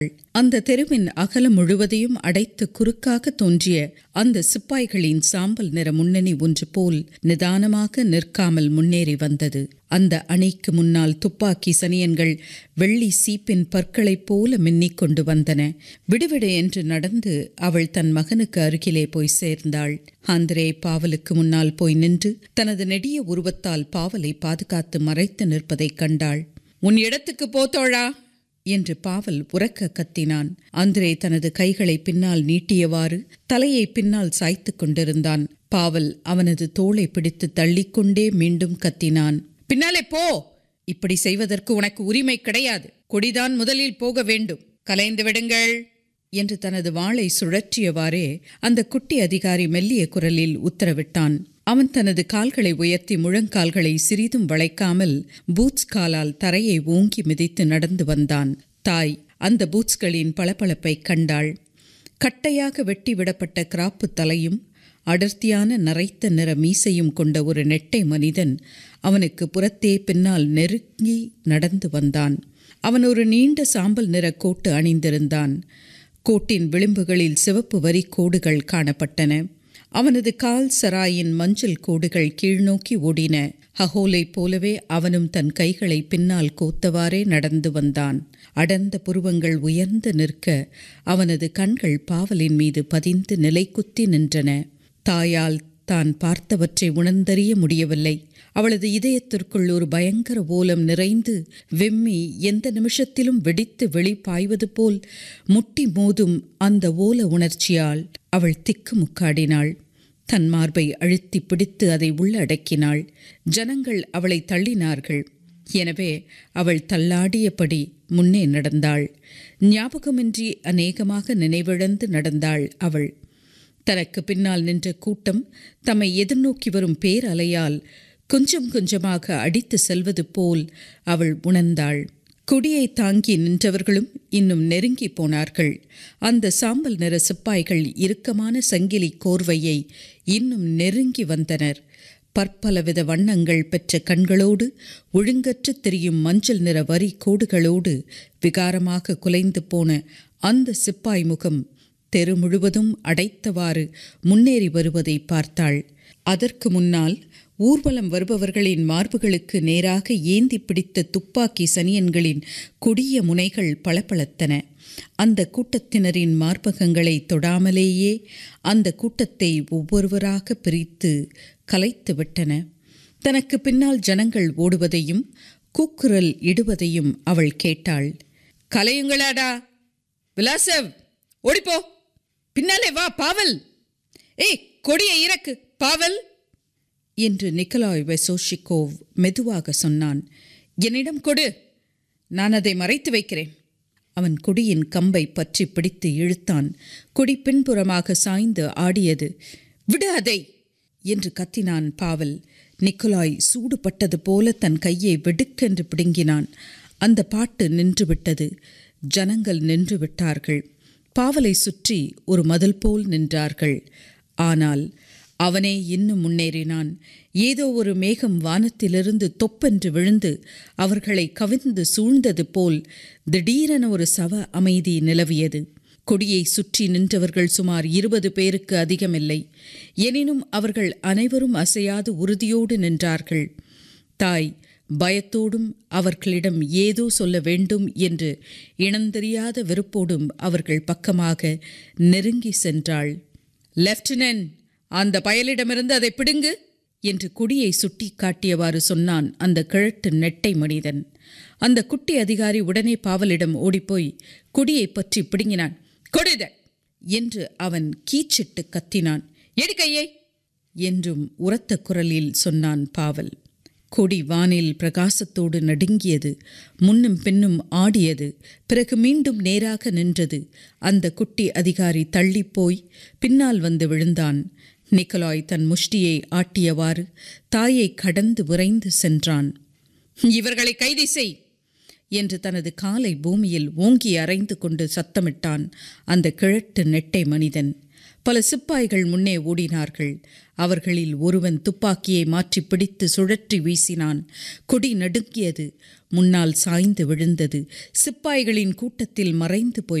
அந்த தெருவின் அகலம் முழுவதையும் அடைத்து குறுக்காக தோன்றிய அந்த சிப்பாய்களின் சாம்பல் நிற முன்னணி ஒன்று போல் நிதானமாக நிற்காமல் முன்னேறி வந்தது அந்த அணைக்கு முன்னால் துப்பாக்கி சனியன்கள் வெள்ளி சீப்பின் பற்களைப் போல மின்னிக் கொண்டு வந்தன விடுவிடு என்று நடந்து அவள் தன் மகனுக்கு அருகிலே போய் சேர்ந்தாள் ஆந்திரே பாவலுக்கு முன்னால் போய் நின்று தனது நெடிய உருவத்தால் பாவலை பாதுகாத்து மறைத்து நிற்பதைக் கண்டாள் உன் இடத்துக்கு போத்தோழா என்று பாவல் உறக்க கத்தினான் அந்திரே தனது கைகளை பின்னால் நீட்டியவாறு தலையை பின்னால் சாய்த்து கொண்டிருந்தான் பாவல் அவனது தோளை பிடித்து தள்ளிக்கொண்டே மீண்டும் கத்தினான் பின்னாலே போ இப்படி செய்வதற்கு உனக்கு உரிமை கிடையாது கொடிதான் முதலில் போக வேண்டும் கலைந்து விடுங்கள் என்று தனது வாளை சுழற்றியவாறே அந்த குட்டி அதிகாரி மெல்லிய குரலில் உத்தரவிட்டான் அவன் தனது கால்களை உயர்த்தி முழங்கால்களை சிறிதும் வளைக்காமல் பூட்ஸ் காலால் தரையை ஓங்கி மிதித்து நடந்து வந்தான் தாய் அந்த பூட்ஸ்களின் பளபளப்பை கண்டாள் கட்டையாக வெட்டி விடப்பட்ட கிராப்பு தலையும் அடர்த்தியான நரைத்த நிற மீசையும் கொண்ட ஒரு நெட்டை மனிதன் அவனுக்கு புறத்தே பின்னால் நெருங்கி நடந்து வந்தான் அவன் ஒரு நீண்ட சாம்பல் நிற கோட்டு அணிந்திருந்தான் கோட்டின் விளிம்புகளில் சிவப்பு வரி கோடுகள் காணப்பட்டன அவனது கால் சராயின் மஞ்சள் கோடுகள் கீழ்நோக்கி ஓடின ஹஹோலை போலவே அவனும் தன் கைகளை பின்னால் கோத்தவாறே நடந்து வந்தான் அடர்ந்த புருவங்கள் உயர்ந்து நிற்க அவனது கண்கள் பாவலின் மீது பதிந்து நிலைக்குத்தி நின்றன தாயால் தான் பார்த்தவற்றை உணர்ந்தறிய முடியவில்லை அவளது இதயத்திற்குள் ஒரு பயங்கர ஓலம் நிறைந்து வெம்மி எந்த நிமிஷத்திலும் வெடித்து வெளி பாய்வது போல் முட்டி மோதும் அந்த ஓல உணர்ச்சியால் அவள் திக்கு முக்காடினாள் தன் மார்பை அழுத்தி பிடித்து அதை உள்ளடக்கினாள் ஜனங்கள் அவளை தள்ளினார்கள் எனவே அவள் தள்ளாடியபடி முன்னே நடந்தாள் ஞாபகமின்றி அநேகமாக நினைவிழந்து நடந்தாள் அவள் தனக்கு பின்னால் நின்ற கூட்டம் தம்மை எதிர்நோக்கி வரும் பேரலையால் கொஞ்சம் கொஞ்சமாக அடித்து செல்வது போல் அவள் உணர்ந்தாள் கொடியை தாங்கி நின்றவர்களும் இன்னும் நெருங்கி போனார்கள் அந்த சாம்பல் நிற சிப்பாய்கள் இறுக்கமான சங்கிலி கோர்வையை இன்னும் நெருங்கி வந்தனர் பற்பலவித வண்ணங்கள் பெற்ற கண்களோடு ஒழுங்கற்று தெரியும் மஞ்சள் நிற வரி கோடுகளோடு விகாரமாக குலைந்து போன அந்த சிப்பாய் முகம் தெரு முழுவதும் அடைத்தவாறு முன்னேறி வருவதை பார்த்தாள் அதற்கு முன்னால் ஊர்வலம் வருபவர்களின் மார்புகளுக்கு நேராக ஏந்தி பிடித்த துப்பாக்கி சனியன்களின் கொடிய முனைகள் பளபளத்தன அந்த கூட்டத்தினரின் மார்பகங்களை தொடாமலேயே அந்த கூட்டத்தை ஒவ்வொருவராக பிரித்து கலைத்து விட்டன தனக்கு பின்னால் ஜனங்கள் ஓடுவதையும் கூக்குரல் இடுவதையும் அவள் கேட்டாள் கலையுங்களாடா விலாசவ் ஓடிப்போ பின்னாலே வா பாவல் ஏய் கொடியை இறக்கு பாவல் என்று நிக்கலாய் வெசோஷிகோவ் மெதுவாக சொன்னான் என்னிடம் கொடு நான் அதை மறைத்து வைக்கிறேன் அவன் கொடியின் கம்பை பற்றி பிடித்து இழுத்தான் கொடி பின்புறமாக சாய்ந்து ஆடியது விடு அதை என்று கத்தினான் பாவல் நிக்கலாய் சூடுபட்டது போல தன் கையை வெடுக்கென்று பிடுங்கினான் அந்த பாட்டு நின்றுவிட்டது ஜனங்கள் நின்று விட்டார்கள் பாவலை சுற்றி ஒரு மதில் போல் நின்றார்கள் ஆனால் அவனே இன்னும் முன்னேறினான் ஏதோ ஒரு மேகம் வானத்திலிருந்து தொப்பென்று விழுந்து அவர்களை கவிழ்ந்து சூழ்ந்தது போல் திடீரென ஒரு சவ அமைதி நிலவியது கொடியை சுற்றி நின்றவர்கள் சுமார் இருபது பேருக்கு அதிகமில்லை எனினும் அவர்கள் அனைவரும் அசையாது உறுதியோடு நின்றார்கள் தாய் பயத்தோடும் அவர்களிடம் ஏதோ சொல்ல வேண்டும் என்று இனந்தெரியாத வெறுப்போடும் அவர்கள் பக்கமாக நெருங்கி சென்றாள் லெப்டினன்ட் அந்த பயலிடமிருந்து அதை பிடுங்கு என்று குடியை சுட்டி காட்டியவாறு சொன்னான் அந்த கிழட்டு நெட்டை மனிதன் அந்த குட்டி அதிகாரி உடனே பாவலிடம் ஓடிப்போய் கொடியை பற்றி பிடுங்கினான் கொடுத என்று அவன் கீச்சிட்டு கத்தினான் எடு கையை என்றும் உரத்த குரலில் சொன்னான் பாவல் கொடி வானில் பிரகாசத்தோடு நடுங்கியது முன்னும் பின்னும் ஆடியது பிறகு மீண்டும் நேராக நின்றது அந்த குட்டி அதிகாரி தள்ளிப்போய் பின்னால் வந்து விழுந்தான் நிக்கலாய் தன் முஷ்டியை ஆட்டியவாறு தாயை கடந்து விரைந்து சென்றான் இவர்களை கைது செய் என்று தனது காலை பூமியில் ஓங்கி அரைந்து கொண்டு சத்தமிட்டான் அந்த கிழட்டு நெட்டை மனிதன் பல சிப்பாய்கள் முன்னே ஓடினார்கள் அவர்களில் ஒருவன் துப்பாக்கியை மாற்றி பிடித்து சுழற்றி வீசினான் கொடி நடுங்கியது முன்னால் சாய்ந்து விழுந்தது சிப்பாய்களின் கூட்டத்தில் மறைந்து போய்